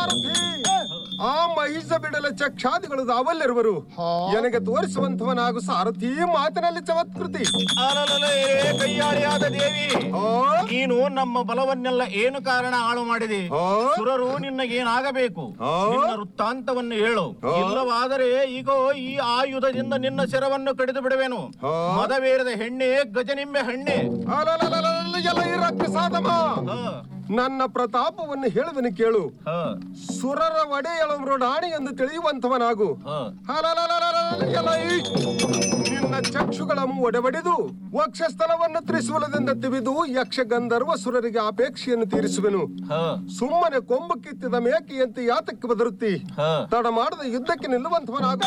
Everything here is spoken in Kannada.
ಸಾರಥಿ ಆ ಮಹಿಷ ಬಿಡಲ ಚಕ್ಷಾದಿಗಳು ಅವಲ್ಲಿರುವರು ನನಗೆ ತೋರಿಸುವಂತವನಾಗು ಸಾರಥಿ ಮಾತಿನಲ್ಲಿ ಚಮತ್ಕೃತಿ ಅಲಲಲೇ, ಕೈಯಾಳಿಯಾದ ದೇವಿ ಆ, ನೀನು ನಮ್ಮ ಬಲವನ್ನೆಲ್ಲ ಏನು ಕಾರಣ ಹಾಳು ಮಾಡಿದೆ ಆ, ಸುರರು ನಿನ್ನಗೇನಾಗಬೇಕು ಆ? ನಿನ್ನ ವೃತ್ತಾಂತವನ್ನು ಹೇಳು ಆ? ಇಲ್ಲವಾದರೆ ಈಗ ಈ ಆಯುಧದಿಂದ ನಿನ್ನ ಶಿರವನ್ನು ಕಡಿದು ಬಿಡುವೆನು ಆ? ಮದವೇರದ ಹೆಣ್ಣೆ ಗಜನಿಂಬೆ ಹೆಣ್ಣೆ ಅಲಲಲಲಲ, ಎಲ್ಲ ಈ ರಕ್ಕಸಾದಮ ಆ, ನನ್ನ ಪ್ರತಾಪವನ್ನು ಹೇಳುವೆನು ಕೇಳು ಆ, ಸುರರ ಒಡೆಯಳವರು ರಾಣಿ ಎಂದು ತಿಳಿಯುವಂತವನಾಗು ಆ. ಅಲಲಲಲಲಲ, ಎಲ್ಲ ಈ ನಿನ್ನ ಚಕ್ಷುಗಳನ್ನು ಒಡೆಬಡಿದು ವಕ್ಷಸ್ಥಲವನ್ನು ತ್ರಿಶೂಲದಿಂದ ತಿವಿದು ಯಕ್ಷ ಗಂಧರ್ವ ಸುರರಿಗೆ ಅಪೇಕ್ಷೆಯನ್ನು ತೀರಿಸುವೆನು ಆ, ಸುಮ್ಮನೆ ಕೊಂಬು ಕಿತ್ತಿದ ಮೇಕೆಯಂತೆ ಯಾತಕ್ಕೆ ಬದರುತ್ತಿ ಆ. ತಡ ಮಾಡದ ಯುದ್ಧಕ್ಕೆ ನಿಲ್ಲುವಂತವನಾಗು